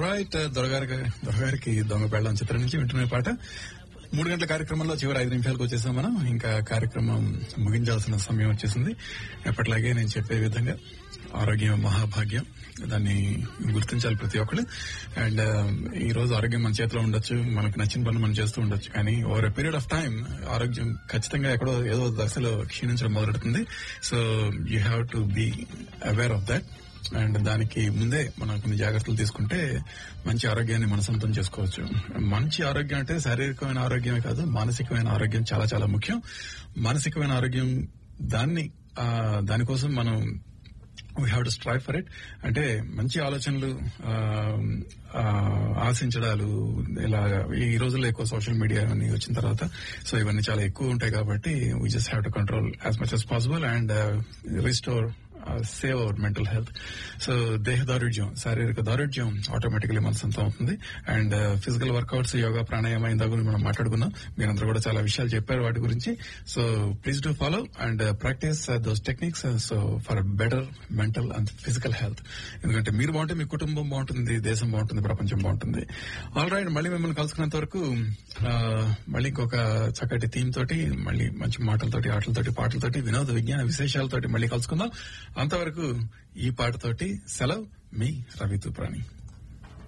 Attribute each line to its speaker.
Speaker 1: right దొరగారికి దొరగారికి దొంగ పెళ్ళం చిత్రం నుంచి వింటున్న పాట మూడు గంటల కార్యక్రమంలో చివరి ఐదు నిమిషాలకు వచ్చేసాం మనం ఇంకా కార్యక్రమం ముగించాల్సిన సమయం వచ్చేసింది ఎప్పటిలాగే నేను చెప్పే విధంగా ఆరోగ్యం మహాభాగ్యం దాన్ని గుర్తించాలి ప్రతి ఒక్కరు అండ్ ఈ రోజు ఆరోగ్యం మన చేతిలో ఉండొచ్చు మనకు నచ్చిన పనులు మనం చేస్తూ ఉండొచ్చు కానీ over a period of time ఆరోగ్యం ఖచ్చితంగా ఎక్కడో ఏదో దశలో క్షీణించడం మొదలెడుతుంది so you have to be aware of that and దానికి ముందే మనం కొన్ని జాగ్రత్తలు తీసుకుంటే మంచి ఆరోగ్యాన్ని మన సొంతం చేసుకోవచ్చు మంచి ఆరోగ్యం అంటే శారీరకమైన ఆరోగ్యమే కాదు మానసికమైన ఆరోగ్యం చాలా చాలా ముఖ్యం మానసికమైన ఆరోగ్యం దాన్ని ఆ, దానికోసం మనం we have to strive for it అంటే మంచి ఆలోచనలు ఆ, ఆ, ఆశించడాలు ఇలా ఈ రోజుల్లో ఎక్కువ సోషల్ మీడియా అన్ని వచ్చిన తర్వాత సో ఇవన్నీ చాలా ఎక్కువ ఉంటాయి కాబట్టి we just have to control as much as possible and restore save our mental health so దేహ దారుఢ్యం శారీరక దారుఢ్యం ఆటోమేటికలీ మన సొంతం అవుతుంది and physical workouts yoga pranayama ఇందా గురించి మనం మాట్లాడుకున్నాం మీరందరూ కూడా చాలా విషయాలు చెప్పారు వాటి గురించి so please do follow and practice those techniques so for better mental and physical health ఎందుకంటే మీరు బాగుంటే మీ కుటుంబం బాగుంటుంది దేశం బాగుంటుంది ప్రపంచం బాగుంటుంది ఆల్ రైట్ మళ్ళీ మిమ్మల్ని కలుసుకున్నంత వరకు ఆ, మళ్ళీ ఇంకొక చక్కటి థీమ్ తోటి మళ్ళీ మంచి మాటలతోటి ఆటలతోటి పాటలతోటి వినోద విజ్ఞాన విశేషాలతోటి మళ్ళీ కలుసుకుందాం అంతవరకు ఈ పాటతోటి సెలవు మీ రవి తుప్రాణి